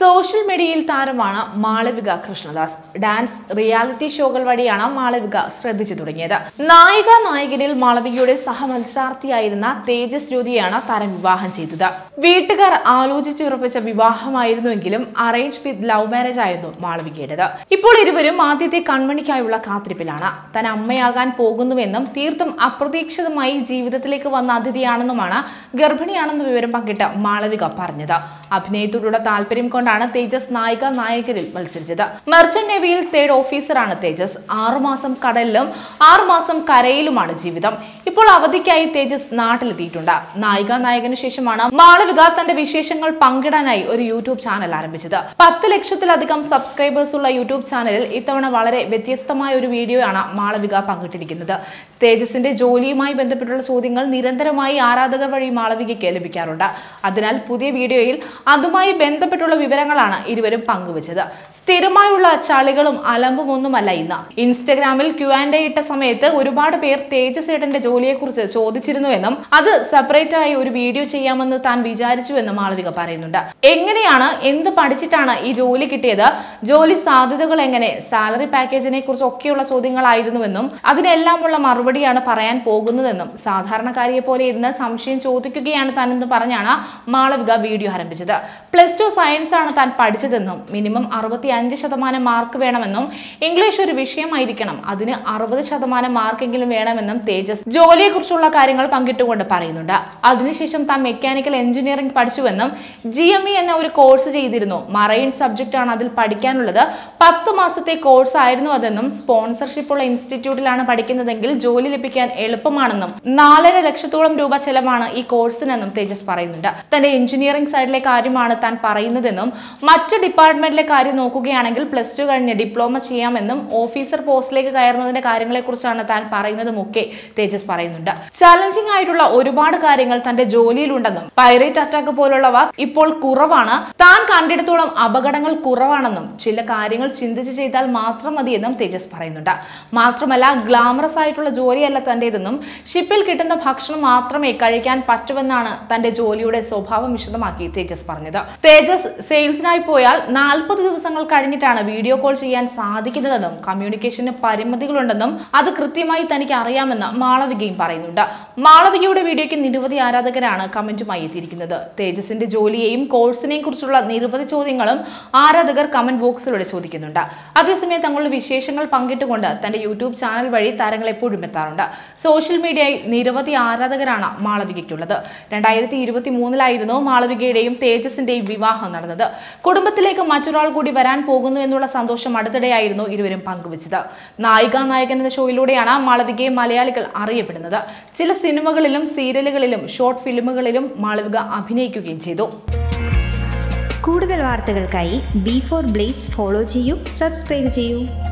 social മീഡിയയിൽ താരമാണ് Malavika Krishnadas dance reality ഷോകൾ വഴിയാണ് മാളവിക ശ്രദ്ധിച്ചു തുടങ്ങിയത് നായിക നായകനിൽ മാളവികയുടെ സഹമത്സരാർത്ഥിയായിരുന്ന തേജസ് ജ്യോതിയാണ് താരം വിവാഹം ചെയ്തത് വീട്ടുകാർ ആലോചിച്ചുറപ്പിച്ച വിവാഹമായിരുന്നുവെങ്കിലും അറേഞ്ച് വിത്ത് ലവ് മാരേജ് ആയിരുന്നു മാളവികയുടേത് ഇപ്പോൾ ഇരുവരും ആദ്യത്തെ കൺമണിക്കായുള്ള കാത്തിരിപ്പിലാണ് താൻ അമ്മയാകാൻ പോകുന്നുവെന്നും തീർത്തും അപ്രതീക്ഷിതമായി ജീവിതത്തിലേക്ക് വന്ന അതിഥിയാണെന്നുമാണ് ഗർഭിണിയാണെന്ന വിവരം പങ്കിട്ട് മാളവിക പറഞ്ഞത് അഭിനയത്തോടുള്ള താല്പര്യം കൊണ്ടാണ് തേജസ് നായിക നായകരിൽ മത്സരിച്ചത് മെർച്ചന്റ് നേവിയിൽ തേർഡ് ഓഫീസറാണ് തേജസ് ആറുമാസം കടലിലും ആറുമാസം കരയിലുമാണ് ജീവിതം ഇപ്പോൾ അവധിക്കായി തേജസ് നാട്ടിലെത്തിയിട്ടുണ്ട് നായിക നായകന് ശേഷമാണ് മാളവിക തന്റെ വിശേഷങ്ങൾ പങ്കിടാനായി ഒരു യൂട്യൂബ് ചാനൽ ആരംഭിച്ചത് പത്ത് ലക്ഷത്തിലധികം സബ്സ്ക്രൈബേഴ്സ് ഉള്ള യൂട്യൂബ് ചാനലിൽ ഇത്തവണ വളരെ വ്യത്യസ്തമായ ഒരു വീഡിയോയാണ് മാളവിക പങ്കിട്ടിരിക്കുന്നത് തേജസിന്റെ ജോലിയുമായി ബന്ധപ്പെട്ടുള്ള ചോദ്യങ്ങൾ നിരന്തരമായി ആരാധകർ വഴി മാളവികയ്ക്ക് ലഭിക്കാറുണ്ട് അതിനാൽ പുതിയ വീഡിയോയിൽ അതുമായി ബന്ധപ്പെട്ടുള്ള വിവരങ്ങളാണ് ഇരുവരും പങ്കുവച്ചത് സ്ഥിരമായുള്ള ചളികളും അലമ്പും ഒന്നുമല്ല ഇന്ന് ഇൻസ്റ്റഗ്രാമിൽ ക്യു ആൻഡ് ഇട്ട സമയത്ത് ഒരുപാട് പേർ തേജസ് ഏട്ടന്റെ ജോലിയെക്കുറിച്ച് ചോദിച്ചിരുന്നുവെന്നും അത് സെപ്പറേറ്റ് ആയി ഒരു വീഡിയോ ചെയ്യാമെന്ന് താൻ വിചാരിച്ചുവെന്നും മാളവിക പറയുന്നുണ്ട് എങ്ങനെയാണ് എന്ത് പഠിച്ചിട്ടാണ് ഈ ജോലി കിട്ടിയത് ജോലി സാധ്യതകൾ എങ്ങനെ സാലറി പാക്കേജിനെ കുറിച്ച് ഒക്കെയുള്ള ചോദ്യങ്ങളായിരുന്നുവെന്നും അതിനെല്ലാമുള്ള മറുപടിയാണ് പറയാൻ പോകുന്നതെന്നും സാധാരണക്കാരിയെ പോലെ ഇരുന്ന് സംശയം ചോദിക്കുകയാണ് താനെന്ന് പറഞ്ഞാണ് മാളവിക വീഡിയോ ആരംഭിച്ചത് പ്ലസ് ടു സയൻസ് ആണ് താൻ പഠിച്ചതെന്നും മിനിമം അറുപത്തി അഞ്ച് ശതമാനം മാർക്ക് വേണമെന്നും ഇംഗ്ലീഷ് ഒരു വിഷയമായിരിക്കണം അതിന് അറുപത് ശതമാനം മാർക്കെങ്കിലും വേണമെന്നും തേജസ് ജോലിയെക്കുറിച്ചുള്ള കാര്യങ്ങൾ പങ്കിട്ടുകൊണ്ട് പറയുന്നുണ്ട് അതിനുശേഷം താൻ മെക്കാനിക്കൽ എഞ്ചിനീയറിംഗ് പഠിച്ചുവെന്നും ജി എം ഇ എന്ന ഒരു കോഴ്സ് ചെയ്തിരുന്നു മറൈൻ സബ്ജക്റ്റ് ആണ് അതിൽ പഠിക്കാനുള്ളത് പത്ത് മാസത്തെ കോഴ്സ് ആയിരുന്നു അതെന്നും സ്പോൺസർഷിപ്പ് ഉള്ള ഇൻസ്റ്റിറ്റ്യൂട്ടിലാണ് പഠിക്കുന്നതെങ്കിൽ ജോലി ലഭിക്കാൻ എളുപ്പമാണെന്നും നാലര ലക്ഷത്തോളം രൂപ ചെലവാണ് ഈ കോഴ്സിനെന്നും തേജസ് പറയുന്നുണ്ട് തന്റെ എഞ്ചിനീയറിംഗ് സൈഡിലെ കാര്യമാണ് താൻ പറയുന്നതെന്നും മറ്റ് ഡിപ്പാർട്ട്മെന്റിലെ കാര്യം നോക്കുകയാണെങ്കിൽ പ്ലസ് ടു കഴിഞ്ഞ് ഡിപ്ലോമ ചെയ്യാമെന്നും ഓഫീസർ പോസ്റ്റിലേക്ക് കയറുന്നതിന്റെ കാര്യങ്ങളെക്കുറിച്ചാണ് താൻ പറയുന്നതുമൊക്കെ തേജസ് പറയുന്നുണ്ട് ചലഞ്ചിങ് ആയിട്ടുള്ള ഒരുപാട് കാര്യങ്ങൾ തന്റെ ജോലിയിലുണ്ടെന്നും പൈറേറ്റ് അറ്റാക്ക് പോലുള്ളവ ഇപ്പോൾ കുറവാണ് താൻ കണ്ടിടത്തോളം അപകടങ്ങൾ കുറവാണെന്നും ചില കാര്യങ്ങൾ ചിന്തിച്ച് ചെയ്താൽ മാത്രം മതിയെന്നും തേജസ് പറയുന്നുണ്ട് മാത്രമല്ല ഗ്ലാമറസ് ആയിട്ടുള്ള ജോലിയല്ല തന്റേതെന്നും ഷിപ്പിൽ കിട്ടുന്ന ഭക്ഷണം മാത്രമേ കഴിക്കാൻ പറ്റുമെന്നാണ് തന്റെ ജോലിയുടെ സ്വഭാവം വിശദമാക്കി തേജസ് പറഞ്ഞത് തേജസ് സെയിൽസിനായി പോയാൽ നാൽപ്പത് ദിവസങ്ങൾ കഴിഞ്ഞിട്ടാണ് വീഡിയോ കോൾ ചെയ്യാൻ സാധിക്കുന്നതെന്നും കമ്മ്യൂണിക്കേഷന് പരിമിതികളുണ്ടെന്നും അത് കൃത്യമായി തനിക്ക് അറിയാമെന്ന് മാളവികയും പറയുന്നുണ്ട് മാളവികയുടെ വീഡിയോയ്ക്ക് നിരവധി ആരാധകരാണ് കമന്റുമായി എത്തിയിരിക്കുന്നത് തേജസിന്റെ ജോലിയെയും കോഴ്സിനെയും കുറിച്ചുള്ള നിരവധി ചോദ്യങ്ങളും ആരാധകർ കമന്റ് ബോക്സിലൂടെ ചോദിക്കുന്നുണ്ട് അതേസമയം തങ്ങളുടെ വിശേഷങ്ങൾ പങ്കിട്ടുകൊണ്ട് തന്റെ യൂട്യൂബ് ചാനൽ വഴി താരങ്ങൾ എപ്പോഴും എത്താറുണ്ട് സോഷ്യൽ മീഡിയയിൽ നിരവധി ആരാധകരാണ് മാളവികയ്ക്കുള്ളത് രണ്ടായിരത്തി ഇരുപത്തി മൂന്നിലായിരുന്നു മാളവികയുടെയും തേജസിന്റെയും വിവാഹം നടന്നത് കുടുംബത്തിലേക്ക് മറ്റൊരാൾ കൂടി വരാൻ പോകുന്നു എന്നുള്ള സന്തോഷം അടുത്തിടെയായിരുന്നു ഇരുവരും പങ്കുവച്ചത് നായിക നായകൻ എന്ന ഷോയിലൂടെയാണ് മാളവികയെ മലയാളികൾ അറിയപ്പെടുന്നത് ചില സിനിമകളിലും സീരിയലുകളിലും ഷോർട്ട് ഫിലിമുകളിലും മാളവിക അഭിനയിക്കുകയും ചെയ്തു കൂടുതൽ വാർത്തകൾക്കായി ബി ഫോർ ബ്ലേസ് ഫോളോ ചെയ്യൂ സബ്സ്ക്രൈബ് ചെയ്യൂ